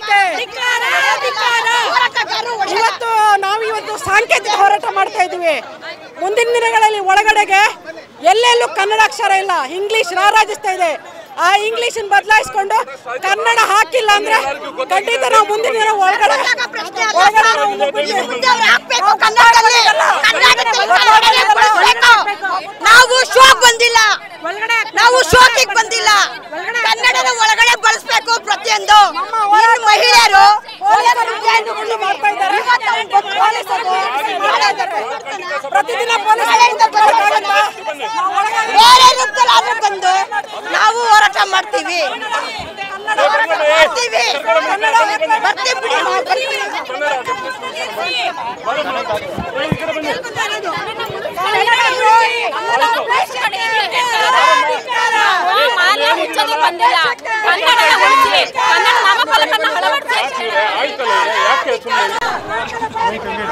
ಸರ್ಕಾರಕ್ಕೆ ಇವತ್ತು ನಾವು ಇವತ್ತು ಸಾಂಕೇತಿಕ ಹೋರಾಟ ಮಾಡ್ತಾ ಇದ್ದೀವಿ ಮುಂದಿನ ದಿನಗಳಲ್ಲಿ ಒಳಗಡೆಗೆ ಎಲ್ಲೆಲ್ಲೂ ಕನ್ನಡ ಅಕ್ಷರ ಇಲ್ಲ ಇಂಗ್ಲಿಷ್ ರಾರಾಜಿಸ್ತಾ ಇದೆ ಆ ಇಂಗ್ಲಿಷ್ ಬದಲಾಯಿಸ್ಕೊಂಡು ಕನ್ನಡ ಹಾಕಿಲ್ಲ ಅಂದ್ರೆ ಖಂಡಿತ ನಾವು ಮುಂದಿನ ದಿನ ಒಳಗಡೆ ಒಳಗಡೆ ನಾವು ನುಗ್ಗಿದ್ದೀವಿ. ನಾವು ಶೋಕ್ ಬಂದಿಲ್ಲ ನಾವು ಶೋಕಿಗೆ ಬಂದಿಲ್ಲ ಕನ್ನಡದ ಒಳಗಡೆ ಬಳಸ್ಬೇಕು ಪ್ರತಿಯೊಂದು ಇನ್ನು ಮಹಿಳೆಯರು ಪೊಲೀಸರು ಜೈಲುಗಳು ಮಾಡ್ತಾ ಇದ್ದಾರೆ. ಪೊಲೀಸರು ಮಾಡ್ತಾ ಇದ್ದಾರೆ. ಪ್ರತಿದಿನ ಪೊಲೀಸರಿಂದ ಬರೋಕ್ಕಾಗತ್ತಾ? ನಾವು ಒಳಗಡೆ ಬೇರೆ ರೂಪದಲ್ಲಾದ್ರೂ ಬಂದು ನಾವು ಹೋರಾಟ ಮಾಡ್ತೀವಿ ಮಾಡ್ತೀವಿ ಬರ್ತೀವಿ ಬಿಡಿ ನಾವು ಬರ್ತೀವಿ. ಮಾಲೆ ಮುಚ್ಚೋದಕ್ಕೆ ಬಂದಿಲ್ಲ ಕನ್ನಡನ ಉಳಿಸಿ ಕನ್ನಡ ನಾಮಫಲಕನ್ನ ಅಳವಡಿಸಿ ಆಯ್ತಲ್ಲ ಯಾಕೆ ಸುಮ್ಮನೆ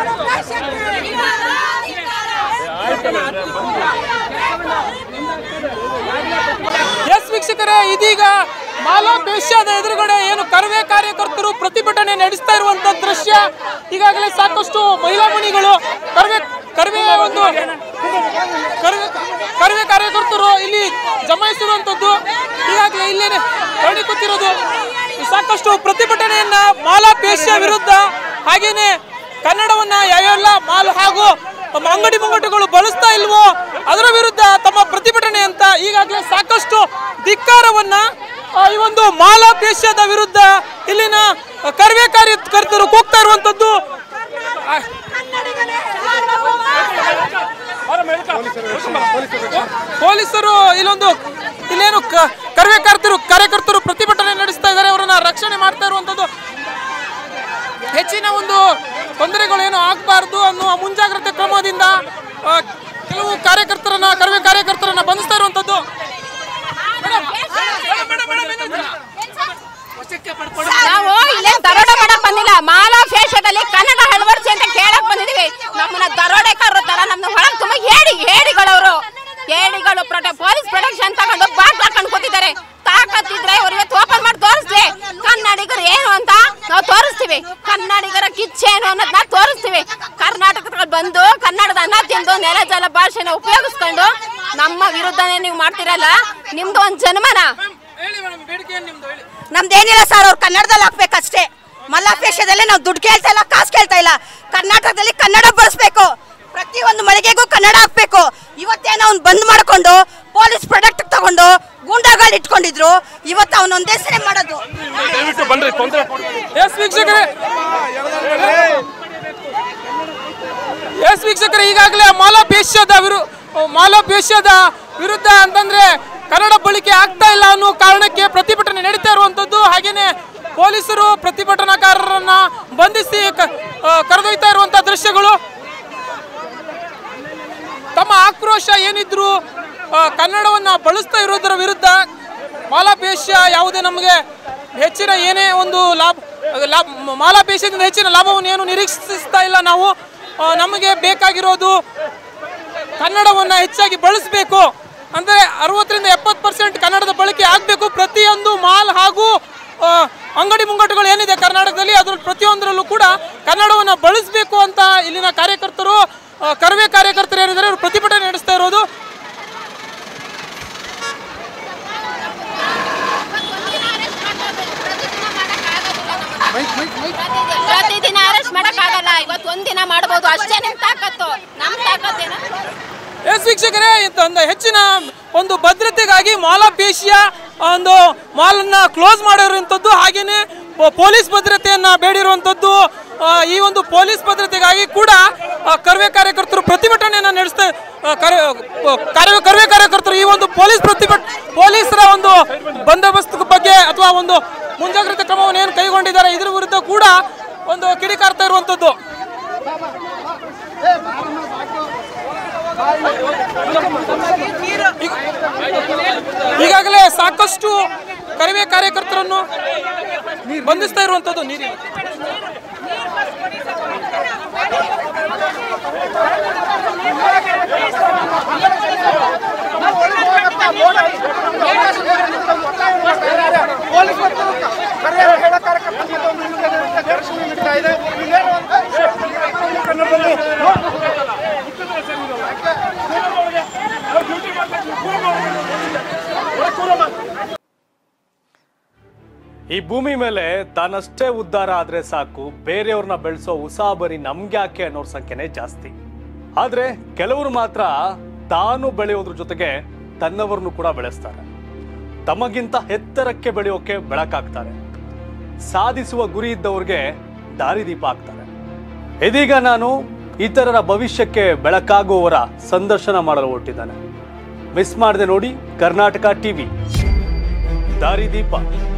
ಎಸ್ ವೀಕ್ಷಕರೇ ಇದೀಗ ಮಾಲಾಪೇಶ್ಯಾದ ಎದುರುಗಡೆ ಏನು ಕರವೇ ಕಾರ್ಯಕರ್ತರು ಪ್ರತಿಭಟನೆ ನಡೆಸ್ತಾ ಇರುವಂತ ದೃಶ್ಯ ಈಗಾಗಲೇ ಸಾಕಷ್ಟು ಮಹಿಳಾ ಮಣಿಗಳು ಕರವೇ ಕರವೇ ಒಂದು ಕರವೇ ಕರವೇ ಕಾರ್ಯಕರ್ತರು ಇಲ್ಲಿ ಜಮಾಯಿಸಿರುವಂತದ್ದು ಈಗಾಗಲೇ ಇಲ್ಲೇನೆ ಕರಡಿ ಕೂತಿರೋದು ಸಾಕಷ್ಟು ಪ್ರತಿಭಟನೆಯನ್ನ ಮಾಲಾಪೇಶ್ಯ ವಿರುದ್ಧ ಹಾಗೇನೆ ಕನ್ನಡವನ್ನ ಯಾವೆಲ್ಲ ಮಾಲ್ ಹಾಗೂ ತಮ್ಮ ಅಂಗಡಿ ಮುಂಗಟ್ಟುಗಳು ಬಳಸ್ತಾ ಇಲ್ವೋ ಅದರ ವಿರುದ್ಧ ತಮ್ಮ ಪ್ರತಿಭಟನೆ ಅಂತ ಈಗಾಗಲೇ ಸಾಕಷ್ಟು ಧಿಕ್ಕಾರವನ್ನ ಆ, ಈ ಒಂದು ಮಾಲಾಪೇಶ್ಯದ ವಿರುದ್ಧ ಇಲ್ಲಿನ ಕರ್ವೆ ಕಾರ್ಯಕರ್ತರು ಕೂಗ್ತಾ ಇರುವಂತದ್ದು ಆ, ಪೊಲೀಸರು ಇಲ್ಲೊಂದು ಇಲ್ಲೇನು ಕ- ಕರ್ವೆ ಕಾರ್ಯಕರ್ತರು ಕಾರ್ಯಕರ್ತರು ಪ್ರತಿಭಟನೆ ನಡೆಸ್ತಾ ಇದ್ದಾರೆ ಅವರನ್ನ ರಕ್ಷಣೆ ಮಾಡ್ತಾ ಇರುವಂತದ್ದು ಹೆಚ್ಚಿನ ಒಂದು ತೊಂದರೆಗಳೇನು ಆಗಬಾರ್ದು ಅನ್ನುವ ಮುಂಜಾಗ್ರತೆ ಕ್ರಮದಿಂದ ಆ, ಕೆಲವು ಕಾರ್ಯಕರ್ತರನ್ನ ಕರ್ವೆ ಕಾರ್ಯಕರ್ತರನ್ನ ಬಂಧಿಸ್ತಾ ಇರುವಂತದ್ದು ಮೇಡಮ್, ಮೇಡಮ್, ಮೇಡಮ್, ಮೇಡಮ್, ಏನಾಯ್ತು? ನಾವು ಇಲ್ಲೇ ದರೋಡೆ ಮಾಡಕ್ ಬಂದಿಲ್ಲ ಮಾಲಾ ಫೇಷದಲ್ಲಿ ಕನ್ನಡ ಅಳವಡಿಸಿ ಅಂತ ಕೇಳಕ್ ಬಂದಿದೀವಿ ನಮ್ಮನ್ನ ದರೋಡೆಕಾರರ ತರ ನಮ್ನ ಒಳಗ್ ತುಂಬಾ ಹೇಳಿ ಹೇಡಿಗಳವರು ಹೇಡಿಗಳು ಪ್ರೊಟೆ ಪೊಲೀಸ್ ಪ್ರೊಟೆಕ್ಷನ್ ತಗೊಂಡು ಬಾಗ್ಲ ಹಾಕೊಂಡು ಕೂತಿದ್ದಾರೆ ತಾಕತ್ತಿದ್ರೆ ಅವ್ರಿಗೆ ಓಪನ್ ಮಾಡಿ ತೋರಿಸ್ಲಿ ಕನ್ನಡಿಗರು ಏನು ಅಂತ ನಾವು ತೋರಿಸ್ತೀವಿ ಕನ್ನಡಿಗರ ಕಿಚ್ಚೇನು ಅನ್ನೋದನ್ನ ತೋರಿಸ್ತೀವಿ ಕರ್ನಾಟಕದಲ್ಲಿ ಬಂದು ಕನ್ನಡದ ಅನ್ನ ತಿಂದು ನೆಲ ಜಲ ಭಾಷೆನ ಉಪಯೋಗಿಸ್ಕೊಂಡು ನಮ್ಮ ವಿರುದ್ಧನೇ ನೀವು ಮಾಡ್ತಿರಲ್ಲ ನಿಮ್ದು ಒಂದ್ ಜನ್ಮನ ಹೇಳಿ ಮೇಡಮ್ ಬೇಡಿಕೆ ಏನ್ ನಿಮ್ದು ಹೇಳಿ ನಮ್ದೇನಿಲ್ಲ ಸರ್ ಅವ್ರು ಕನ್ನಡದಲ್ಲಿ ಹಾಕ್ಬೇಕಷ್ಟೇ ಮಲ್ಲಾಪೇಶದಲ್ಲಿ ನಾವು ದುಡ್ಡು ಕೇಳ್ತಾ ಇಲ್ಲ ಕಾಸು ಕೇಳ್ತಾ ಇಲ್ಲ ಕರ್ನಾಟಕದಲ್ಲಿ ಕನ್ನಡ ಬಳಸ್ಬೇಕು ಪ್ರತಿಯೊಂದು ಮಳಿಗೆಗೂ ಕನ್ನಡ ಹಾಕ್ಬೇಕು ಇವತ್ತೇನೋ ಅವ್ನು ಬಂದ್ ಮಾಡ್ಕೊಂಡು ಪೊಲೀಸ್ ಪ್ರಾಡಕ್ಟ್ ತಗೊಂಡು ಗೂಂಡಾಗಳು ಇಟ್ಕೊಂಡಿದ್ರು ಇವತ್ತು ಅವನೊಂದೇ ಹೆಸರೇ ಮಾಡೋದು ದಯವಿಟ್ಟು ಬನ್ರಿ ತೊಂದರೆ ಎಸ್ ವೀಕ್ಷಕರೇ ಎಸ್ ವೀಕ್ಷಕರೇ ಈಗಾಗಲೇ ಮಾಲಾಪೇಶ್ಯದ ವಿರು ಮಾಲಾಪೇಶ್ಯದ ವಿರುದ್ಧ ಅಂತಂದ್ರೆ ಕನ್ನಡ ಬಳಕೆ ಆಗ್ತಾ ಇಲ್ಲ ಅನ್ನೋ ಕಾರಣಕ್ಕೆ ಪ್ರತಿಭಟನೆ ನಡೀತಾ ಇರುವಂತದ್ದು ಹಾಗೇನೆ ಪೊಲೀಸರು ಪ್ರತಿಭಟನಾಕಾರರನ್ನ ಬಂಧಿಸಿ ಕ- ಆ, ಕರೆದೊಯ್ತಾ ಇರುವಂತ ದೃಶ್ಯಗಳು ತಮ್ಮ ಆಕ್ರೋಶ ಏನಿದ್ರು ಆ, ಕನ್ನಡವನ್ನ ಬಳಸ್ತಾ ಇರೋದರ ವಿರುದ್ಧ ಮಾಲಾಪೇಶ್ಯ ಯಾವುದೇ ನಮಗೆ ಹೆಚ್ಚಿನ ಏನೇ ಒಂದು ಲಾಭ ಲಾಭ ಮಾಲಾಪೇಶ್ಯದಿಂದ ಹೆಚ್ಚಿನ ಲಾಭವನ್ನು ಏನು ನಿರೀಕ್ಷಿಸ್ತಾ ಇಲ್ಲ ನಾವು ಆ, ನಮಗೆ ಬೇಕಾಗಿರೋದು ಕನ್ನಡವನ್ನ ಹೆಚ್ಚಾಗಿ ಬಳಸಬೇಕು ಅಂದ್ರೆ ಅರವತ್ತರಿಂದ ಎಪ್ಪತ್ತು ಪರ್ಸೆಂಟ್ ಕನ್ನಡದ ಬಳಕೆ ಆಗಬೇಕು ಪ್ರತಿಯೊಂದು ಮಾಲ್ ಹಾಗೂ ಆ, ಅಂಗಡಿ ಮುಂಗಟ್ಟುಗಳು ಏನಿದೆ ಕರ್ನಾಟಕದಲ್ಲಿ ಅದ್ರ ಪ್ರತಿಯೊಂದರಲ್ಲೂ ಕೂಡ ಕನ್ನಡವನ್ನ ಬಳಸಬೇಕು ಅಂತ ಇಲ್ಲಿನ ಕಾರ್ಯಕರ್ತರು ಆ, ಕರ್ವೆ ಕಾರ್ಯಕರ್ತರು ಏನಿದ್ದಾರೆ ಅವರು ಪ್ರತಿಭಟನೆ ನಡೆಸ್ತಾ ಇರೋದು ಪ್ರತಿದಿನ ಅರೆಸ್ಟ್ ಮಾಡಕ್ ಆಗಲ್ಲ ಇವತ್ತು ಒಂದಿನ ಮಾಡಬಹುದು ಅಷ್ಟೇ ನಿಮ್ ತಾಕತ್ತು ನಮ್ ತಾಕತ್ತೇನ ಎಸ್ ವೀಕ್ಷಕರೇ ಇಂಥ ಒಂದು ಹೆಚ್ಚಿನ ಒಂದು ಭದ್ರತೆಗಾಗಿ ಮಾಲಾಪೇಶಿಯ ಒಂದು ಮಾಲನ್ನ ಕ್ಲೋಸ್ ಮಾಡಿರುವಂಥದ್ದು ಹಾಗೇನೆ ಪೊ- ಪೊಲೀಸ್ ಭದ್ರತೆಯನ್ನ ಬೇಡಿರುವಂಥದ್ದು ಆ, ಈ ಒಂದು ಪೊಲೀಸ್ ಭದ್ರತೆಗಾಗಿ ಕೂಡ ಆ, ಕರ್ವೆ ಕಾರ್ಯಕರ್ತರು ಪ್ರತಿಭಟನೆಯನ್ನ ನಡೆಸ್ತಾ ಆ, ಕರ್- ಪ- ಕಾರ್ಯ ಕರ್ವೆ ಕಾರ್ಯಕರ್ತರು ಈ ಒಂದು ಪೊಲೀಸ್ ಪ್ರತಿಭಟ ಪೊಲೀಸರ ಒಂದು ಬಂದೋಬಸ್ತ್ ಬಗ್ಗೆ ಅಥವಾ ಒಂದು ಮುಂಜಾಗ್ರತೆ ಕ್ರಮವನ್ನು ಏನು ಕೈಗೊಂಡಿದ್ದಾರೆ ಇದ್ರ ವಿರುದ್ಧ ಕೂಡ ಒಂದು ಕಿಡಿಕಾರ್ತಾ ಇರುವಂಥದ್ದು ಈಗಾಗಲೇ ಸಾಕಷ್ಟು ಕರಿವೆ ಕಾರ್ಯಕರ್ತರನ್ನು ಬಂಧಿಸ್ತಾ ಇರುವಂತದ್ದು ನೀರಿ ಪೊಲೀಸ್ ಮತ್ತು ಕರೆಯ ಹೇಳ ಕಾರ್ಯಕರ್ತರು ಈ ಭೂಮಿ ಮೇಲೆ ತಾನಷ್ಟೇ ಉದ್ಧಾರ ಆದ್ರೆ ಸಾಕು ಬೇರೆಯವ್ರನ್ನ ಬೆಳೆಸೋ ಉಸಾಬರಿ ನಮ್ಗ್ಯಾಕೆ ಅನ್ನೋರ್ ಸಂಖ್ಯೆನೇ ಜಾಸ್ತಿ ಆದ್ರೆ ಕೆಲವರು ಮಾತ್ರ ತಾನು ಬೆಳೆಯೋದ್ರ ಜೊತೆಗೆ ತನ್ನವರನ್ನು ಕೂಡ ಬೆಳೆಸ್ತಾರೆ ತಮಗಿಂತ ಎತ್ತರಕ್ಕೆ ಬೆಳೆಯೋಕೆ ಬೆಳಕಾಗ್ತಾರೆ ಸಾಧಿಸುವ ಗುರಿ ಇದ್ದವ್ರಿಗೆ ದಾರಿದೀಪ ಆಗ್ತಾರೆ ಇದೀಗ ನಾನು ಇತರರ ಭವಿಷ್ಯಕ್ಕೆ ಬೆಳಕಾಗುವವರ ಸಂದರ್ಶನ ಮಾಡಲು ಹೊರಟಿದ್ದಾನೆ ಮಿಸ್ ಮಾಡದೆ ನೋಡಿ ಕರ್ನಾಟಕ ಟಿವಿ ದಾರಿದೀಪ